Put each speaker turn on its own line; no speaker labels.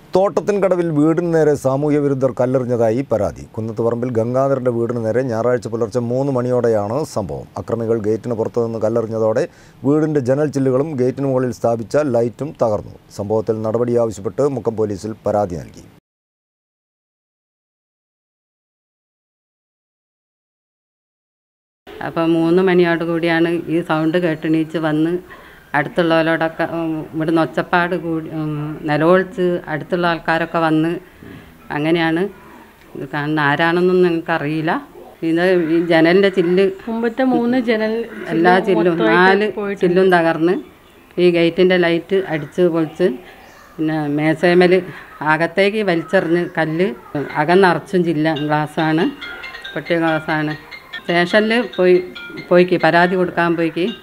തോട്ടത്തിൻകടവിൽ വീടിന് നേരെ സാമൂഹ്യ വിരുദ്ധർ കല്ലെറിഞ്ഞതായി പരാതി കുന്നത്തുപറമ്പിൽ ഗംഗാധരന്റെ വീടിന് നേരെ ഞായറാഴ്ച പുലർച്ചെ മൂന്ന് മണിയോടെയാണ് സംഭവം അക്രമികൾ ഗേറ്റിന് പുറത്തുനിന്ന് കല്ലെറിഞ്ഞതോടെ വീടിന്റെ ജനൽ ചില്ലുകളും ഗേറ്റിന് മുകളിൽ സ്ഥാപിച്ച ലൈറ്റും തകർന്നു സംഭവത്തിൽ നടപടി ആവശ്യപ്പെട്ട് മുക്കം പോലീസിൽ പരാതി നൽകി
അപ്പം മൂന്ന് മണിയോട് കൂടിയാണ് ഈ സൗണ്ട് കേട്ടെണീച്ച് വന്ന് അടുത്തുള്ളവരോടൊക്കെ ഉം, ഇവിടുന്ന് ഒച്ചപ്പാട് കൂടി ഉം, നിലവിളിച്ച് അടുത്തുള്ള ആൾക്കാരൊക്കെ വന്ന് അങ്ങനെയാണ് ഇത് കാണുന്ന ആരാണെന്നൊന്നും ഞങ്ങൾക്കറിയില്ല ഇത് ഈ ജനലിൻ്റെ ചില്ല്
മുമ്പത്തെ മൂന്ന് ജനൽ
എല്ലാ ചില്ലും നാല് ചില്ലും തകർന്ന് ഈ ഗേറ്റിൻ്റെ ലൈറ്റ് അടിച്ച് പൊളിച്ച് പിന്നെ മേസേമൽ അകത്തേക്ക് വലിച്ചെറിഞ്ഞ് കല്ല് അകം നിറച്ചും ചില്ല ഗ്ലാസ്സാണ് പൊട്ടിയ ഗ്ലാസ്സാണ് സ്റ്റേഷനിൽ പോയി പോയിക്ക് പരാതി കൊടുക്കാൻ പോയിക്ക്